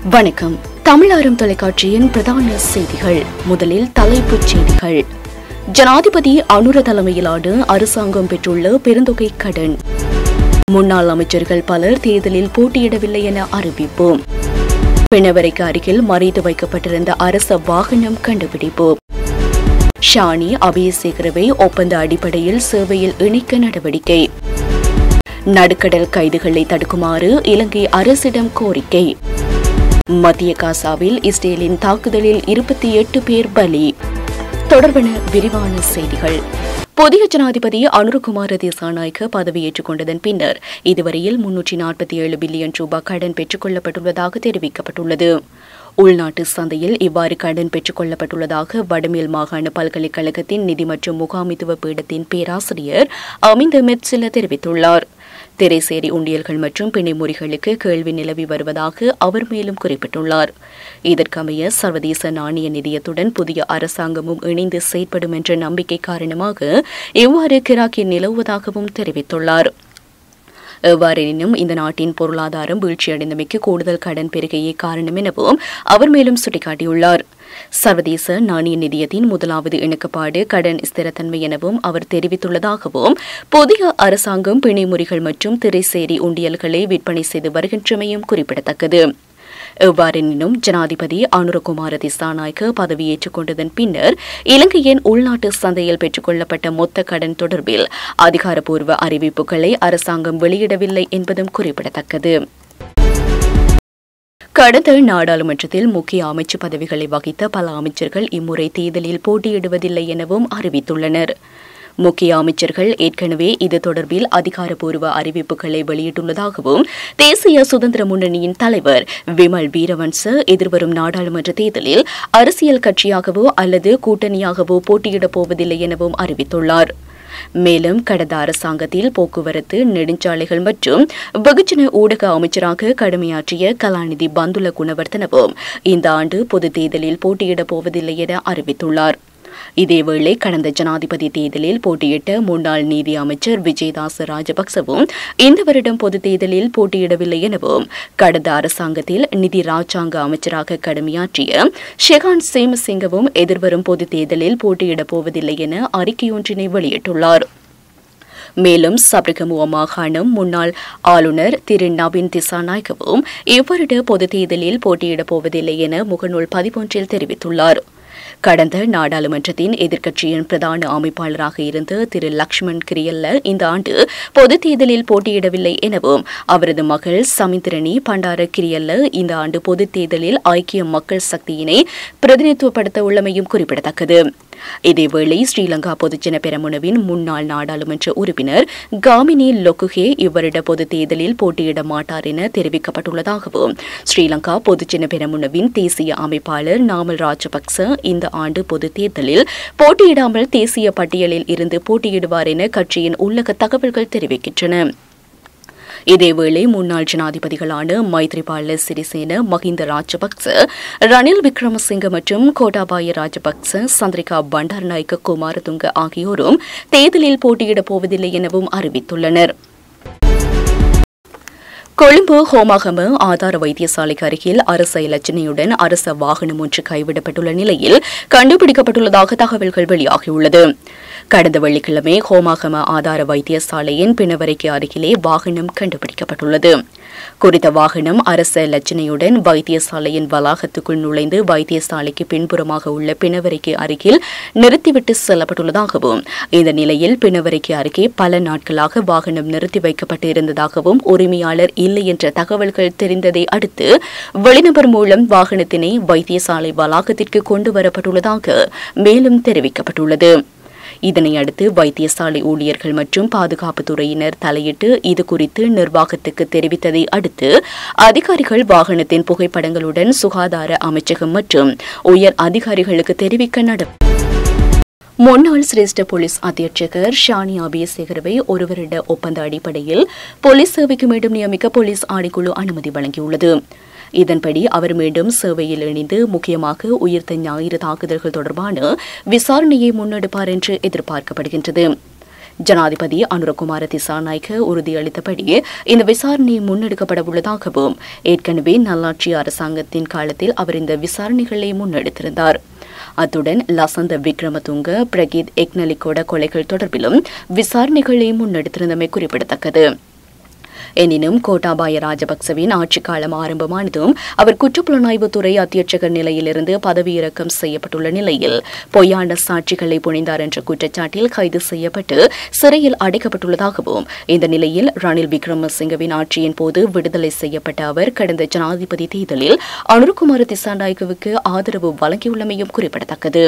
வணக்கம் தமிழாரம் தொலைக்காட்சியின் பிரதான செய்திகள் முதலில் தலைப்புச் செய்திகள் ஜனாதிபதி அனுர தலைமையிலான அரசாங்கம் பெற்றுள்ள பெருந்தொகை கடன் முன்னாள் அமைச்சர்கள் பலர் தேர்தலில் போட்டியிடவில்லை என அறிவிப்பு பிணவரைக்கு அருகில் மறைத்து வைக்கப்பட்டிருந்த அரச வாகனம் கண்டுபிடிப்பு ஷானி அபயசேகரவை ஒப்பந்த அடிப்படையில் சேவையில் இணைக்க நடவடிக்கை நடுக்கடல் கைதுகளை தடுக்குமாறு இலங்கை அரசிடம் கோரிக்கை மத்திய காசாவில் இஸ்ரேலின் தாக்குதலில் இருபத்தி எட்டு பேர் பலி தொடர்பான விரிவான செய்திகள் புதிய ஜனாதிபதி அனுரகுமார திசாநாயக்க பதவியேற்றுக் கொண்டதன் பின்னர் இதுவரையில் முன்னூற்றி நாற்பத்தி ஏழு பில்லியன் ரூபாய் கடன் பெற்றுக் கொள்ளப்பட்டுள்ளதாக தெரிவிக்கப்பட்டுள்ளது உள்நாட்டு சந்தையில் இவ்வாறு கடன் பெற்றுக் கொள்ளப்பட்டுள்ளதாக வடமேல் மாகாண பல்கலைக்கழகத்தின் நிதி மற்றும் முகாமித்துவ பீடத்தின் பேராசிரியர் அமிந்த மெட்சில தெரிவித்துள்ளார் திரைசேரி உண்டியல்கள் மற்றும் பிணைமுறிகளுக்கு கேள்வி நிலவி வருவதாக அவர் மேலும் குறிப்பிட்டுள்ளார் இதற்கமைய சர்வதேச நாணய நிதியத்துடன் புதிய அரசாங்கமும் இணைந்து செயற்படும் என்ற நம்பிக்கை காரணமாக இவ்வாறு கிராக்கி நிலவுவதாகவும் தெரிவித்துள்ளார் எவ்வாறெனினும் இந்த நாட்டின் பொருளாதாரம் வீழ்ச்சியடைந்தமைக்கு கூடுதல் கடன் பெருகையே காரணம் எனவும் அவர் மேலும் சுட்டிக்காட்டியுள்ளார் சர்வதேச நாணய நிதியத்தின் முதலாவது இணக்கப்பாடு கடன் ஸ்திரத்தன்மை எனவும் அவர் தெரிவித்துள்ளதாகவும் புதிய அரசாங்கம் பிணைமுறிகள் மற்றும் திரைசேரி உண்டியல்களை விற்பனை செய்து வருகின்றமையும் குறிப்பிடத்தக்கது எவ்வாறெனினும் ஜனாதிபதி அனுரகுமார திசாநாயக்க பதவியேற்றுக் கொண்டதன் பின்னர் இலங்கையின் உள்நாட்டு சந்தையில் பெற்றுக் கொள்ளப்பட்ட மொத்த கடன் தொடர்பில் அதிகாரப்பூர்வ அறிவிப்புகளை அரசாங்கம் வெளியிடவில்லை என்பதும் குறிப்பிடத்தக்கது கடந்த நாடாளுமன்றத்தில் முக்கிய அமைச்சு பதவிகளை வகித்த பல அமைச்சர்கள் இம்முறை தேர்தலில் போட்டியிடுவதில்லை எனவும் அறிவித்துள்ளனர் முக்கிய அமைச்சர்கள் ஏற்கனவே இது தொடர்பில் அதிகாரப்பூர்வ அறிவிப்புகளை வெளியிட்டுள்ளதாகவும் தேசிய சுதந்திர முன்னணியின் தலைவர் விமல் வீரவன்ச எதிர்வரும் நாடாளுமன்ற தேர்தலில் அரசியல் கட்சியாகவோ அல்லது கூட்டணியாகவோ போட்டியிடப் போவதில்லை எனவும் அறிவித்துள்ளார் மேலும் கடந்த அரசாங்கத்தில் போக்குவரத்து நெடுஞ்சாலைகள் மற்றும் வெகுஜன ஊடக அமைச்சராக கடமையாற்றிய கலாநிதி பந்துல குணவர்த்தனவும் இந்த ஆண்டு பொதுத் தேர்தலில் போட்டியிடப் போவதில்லை என அறிவித்துள்ளார் இதேவேளை கடந்த ஜனாதிபதி தேர்தலில் போட்டியிட்ட முன்னாள் நீதி அமைச்சர் விஜயதாச ராஜபக்சவும் இந்த வருடம் பொதுத் தேர்தலில் போட்டியிடவில்லை எனவும் கடந்த அரசாங்கத்தில் நிதி ராஜாங்க அமைச்சராக கடமையாற்றிய ஷெகான் சேமசிங்கவும் எதிர்வரும் பொதுத் தேர்தலில் போட்டியிடப் போவதில்லை என அறிக்கையொன்றினை வெளியிட்டுள்ளார் மேலும் சபரகமுவ மாகாணம் முன்னாள் ஆளுநர் திரு நவீன் திசாநாயக்கவும் இவ்வருட பொதுத் தேர்தலில் போட்டியிடப் போவதில்லை என முகநூல் பதிவொன்றில் தெரிவித்துள்ளார் கடந்த நாடாளுமன்றத்தின் எதிர்க்கட்சியின் பிரதான அமைப்பாளராக இருந்த திரு லக்ஷ்மண் கிரியல்ல இந்த ஆண்டு பொதுத் தேர்தலில் போட்டியிடவில்லை எனவும் அவரது மகள் சமிந்திரணி பண்டார கிரியல்ல இந்த ஆண்டு பொதுத் தேர்தலில் ஐக்கிய மக்கள் சக்தியினை பிரதிநிதித்துவப்படுத்த உள்ளமையும் குறிப்பிடத்தக்கது இதேவேளை ஸ்ரீலங்கா பொதுஜன பெரமுனவின் முன்னாள் நாடாளுமன்ற உறுப்பினர் காமினி லொக்குகே இவ்வருட பொதுத் தேர்தலில் போட்டியிட மாட்டார் என தெரிவிக்கப்பட்டுள்ளதாகவும் ஸ்ரீலங்கா பொதுஜன பெரமுனவின் தேசிய அமைப்பாளர் நாமல் ராஜபக்ச இந்த ஆண்டு பொதுத் தேர்தலில் போட்டியிடாமல் தேசிய பட்டியலில் இருந்து போட்டியிடுவார் என கட்சியின் உள்ளக தகவல்கள் தெரிவிக்கின்றன இதேவேளை முன்னாள் ஜனாதிபதிகளான மைத்ரிபால சிறிசேன மஹிந்த ராஜபக்ச ரணில் விக்ரமசிங்க மற்றும் கோட்டாபாய ராஜபக்ச சந்திரிகா பண்டாரநாயக்க குமாரதுங்க ஆகியோரும் தேர்தலில் போட்டியிடப் போவதில்லை எனவும் அறிவித்துள்ளனர் கொழும்பு ஹோமாகம ஆதார வைத்தியசாலைக்கு அருகில் அரச இலச்சினையுடன் அரச வாகனம் ஒன்று கைவிடப்பட்டுள்ள நிலையில் கண்டுபிடிக்கப்பட்டுள்ளதாக தகவல்கள் வெளியாகியுள்ளது கடந்த வெள்ளிக்கிழமை ஹோமாகம ஆதார வைத்தியசாலையின் பிணவரைக்கு அருகிலே வாகனம் கண்டுபிடிக்கப்பட்டுள்ளது குறித்த வாகனம் அரச லட்சணையுடன் வைத்தியசாலையின் வளாகத்துக்குள் நுழைந்து வைத்தியசாலைக்கு பின்புறமாக உள்ள பிணவரைக்கு அருகில் நிறுத்திவிட்டு செல்லப்பட்டுள்ளதாகவும் இந்த நிலையில் பிணவரைக்கு அருகே பல நாட்களாக வாகனம் நிறுத்தி வைக்கப்பட்டு இருந்ததாகவும் உரிமையாளர் இல்லை என்ற தகவல்கள் தெரிந்ததை அடுத்து வெளிநபர் மூலம் வாகனத்தினை வைத்தியசாலை வளாகத்திற்கு கொண்டு வரப்பட்டுள்ளதாக மேலும் தெரிவிக்கப்பட்டுள்ளது இதனை அடுத்து வைத்தியசாலை ஊழியர்கள் மற்றும் பாதுகாப்பு துறையினர் தலையிட்டு இது குறித்து நிர்வாகத்துக்கு தெரிவித்ததை அடுத்து அதிகாரிகள் வாகனத்தின் புகைப்படங்களுடன் சுகாதார அமைச்சகம் மற்றும் உயர் அதிகாரிகளுக்கு தெரிவிக்க நட முன்னாள் சிரேஷ்ட போலீஸ் அத்தியட்சகர் ஷானி அபியசேகரவை ஒரு வருட ஒப்பந்த அடிப்படையில் போலீஸ் சேவைக்கு மீண்டும் நியமிக்க போலீஸ் ஆணைக்குழு அனுமதி வழங்கியுள்ளது இதன்படி அவர் மீண்டும் சேவையில் இணைந்து முக்கியமாக உயிர்த்த ஞாயிறு தாக்குதல்கள் தொடர்பான விசாரணையை முன்னெடுப்பார் என்று எதிர்பார்க்கப்படுகின்றது ஜனாதிபதி அனுரகுமார திசாநாயக்க உறுதியளித்தபடி இந்த விசாரணை முன்னெடுக்கப்பட உள்ளதாகவும் ஏற்கனவே நல்லாட்சி அரசாங்கத்தின் காலத்தில் அவர் இந்த விசாரணைகளை முன்னெடுத்திருந்தார் அத்துடன் லசந்த விக்ரமதுங்க பிரகீத் எக்னலிகோட கொலைகள் தொடர்பிலும் விசாரணைகளை முன்னெடுத்திருந்தமை குறிப்பிடத்தக்கது எனினும் கோட்டாபாய ராஜபக்சவின் ஆட்சிக் காலம் ஆரம்பமானதும் அவர் குற்றப்புலனாய்வுத்துறை அத்தியட்சகர் நிலையிலிருந்து பதவியிறக்கம் செய்யப்பட்டுள்ள நிலையில் பொய்யான சாட்சிகளை புனைந்தார் என்ற குற்றச்சாட்டில் கைது செய்யப்பட்டு சிறையில் அடைக்கப்பட்டுள்ளதாகவும் இந்த நிலையில் ரணில் விக்ரமசிங்கவின் ஆட்சியின் போது விடுதலை செய்யப்பட்ட அவர் கடந்த ஜனாதிபதி தேர்தலில் அனுருகுமார திசாநாயக்கவுக்கு ஆதரவு வழங்கியுள்ளமையும் குறிப்பிடத்தக்கது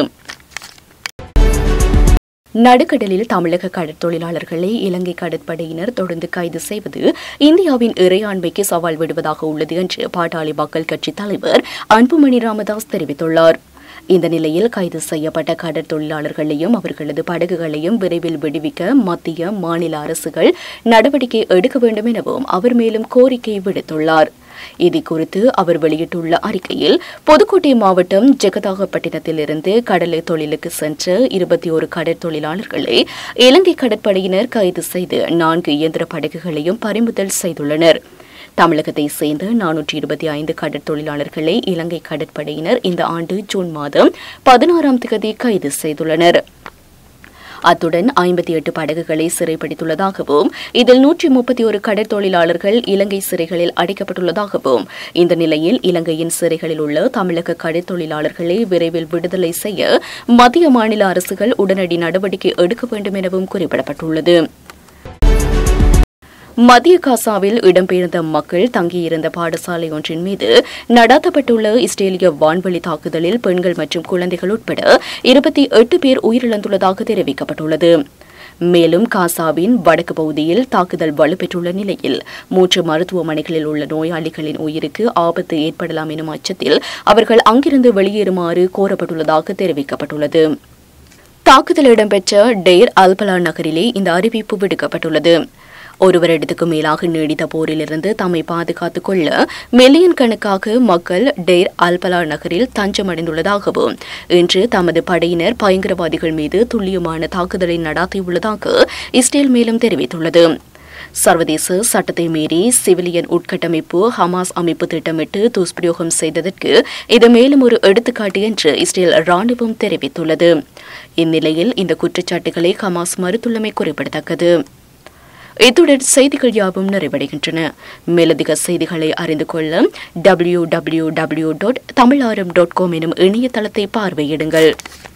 நடுக்கடலில் தமிழக கடற்தொழிலாளர்களை இலங்கை கடற்படையினர் தொடர்ந்து கைது செய்வது இந்தியாவின் இறையாண்மைக்கு சவால் விடுவதாக உள்ளது என்று பாட்டாளி மக்கள் கட்சி தலைவர் அன்புமணி ராமதாஸ் தெரிவித்துள்ளார் இந்த நிலையில் கைது செய்யப்பட்ட கடற்தொழிலாளர்களையும் அவர்களது படகுகளையும் விரைவில் விடுவிக்க மத்திய மாநில அரசுகள் நடவடிக்கை எடுக்க வேண்டும் எனவும் அவர் மேலும் கோரிக்கை விடுத்துள்ளார் இது குறித்து அவர் வெளியிட்டுள்ள அறிக்கையில் புதுக்கோட்டை மாவட்டம் ஜெகதாகப்பட்டினத்திலிருந்து கடலை தொழிலுக்கு சென்ற இருபத்தி ஒரு கடற்தொழிலாளர்களை இலங்கை கடற்படையினர் கைது செய்து நான்கு இயந்திர படகுகளையும் பறிமுதல் செய்துள்ளனர் தமிழகத்தை சேர்ந்த நானூற்றி இருபத்தி ஐந்து கடற்தொழிலாளர்களை இலங்கை கடற்படையினர் இந்த ஆண்டு ஜூன் மாதம் பதினாறாம் தேதி கைது செய்துள்ளனர் அத்துடன் ஐம்பத்தி எட்டு படகுகளை சிறைப்பிடித்துள்ளதாகவும் இதில் நூற்றி முப்பத்தி ஒரு கடற்தொழிலாளர்கள் இலங்கை சிறைகளில் அடைக்கப்பட்டுள்ளதாகவும் இந்த நிலையில் இலங்கையின் சிறைகளில் உள்ள தமிழக கடற்தொழிலாளர்களை விரைவில் விடுதலை செய்ய மத்திய மாநில அரசுகள் உடனடி நடவடிக்கை எடுக்க வேண்டும் எனவும் குறிப்பிடப்பட்டுள்ளது மத்திய காசாவில் இடம்பெயர்ந்த மக்கள் தங்கியிருந்த பாடசாலை ஒன்றின் மீது நடாத்தப்பட்டுள்ள இஸ்ரேலிய வான்வழி தாக்குதலில் பெண்கள் மற்றும் குழந்தைகள் உட்பட இருபத்தி எட்டு பேர் உயிரிழந்துள்ளதாக தெரிவிக்கப்பட்டுள்ளது மேலும் காசாவின் வடக்கு பகுதியில் தாக்குதல் வலுப்பெற்றுள்ள நிலையில் மூன்று மருத்துவமனைகளில் உள்ள நோயாளிகளின் உயிருக்கு ஆபத்து ஏற்படலாம் எனும் அச்சத்தில் அவர்கள் அங்கிருந்து வெளியேறுமாறு கோரப்பட்டுள்ளதாக தெரிவிக்கப்பட்டுள்ளது தாக்குதல் இடம்பெற்ற டெய்ர் அல்பலா நகரிலே இந்த அறிவிப்பு விடுக்கப்பட்டுள்ளது ஒரு வருடத்துக்கு மேலாக நீடித்த போரிலிருந்து தம்மை பாதுகாத்துக் கொள்ள மில்லியன் கணக்காக மக்கள் டெய்ர் அல்பலா நகரில் தஞ்சமடைந்துள்ளதாகவும் இன்று தமது படையினர் பயங்கரவாதிகள் மீது துல்லியமான தாக்குதலை நடாத்தியுள்ளதாக இஸ்ரேல் மேலும் தெரிவித்துள்ளது சர்வதேச சட்டத்தை மீறி சிவிலியன் உட்கட்டமைப்பு ஹமாஸ் அமைப்பு திட்டமிட்டு துஷ்பிரயோகம் செய்ததற்கு இது மேலும் ஒரு எடுத்துக்காட்டு என்று இஸ்ரேல் ராணுவம் தெரிவித்துள்ளது இந்நிலையில் இந்த குற்றச்சாட்டுகளை ஹமாஸ் மறுத்துள்ளமை குறிப்பிடத்தக்கது இத்துடன் செய்திகள் யாவும் நிறைவடைகின்றன மேலதிக செய்திகளை அறிந்து கொள்ள W W W dot Tamilaram dot com எனும் இணையதளத்தை பார்வையிடுங்கள்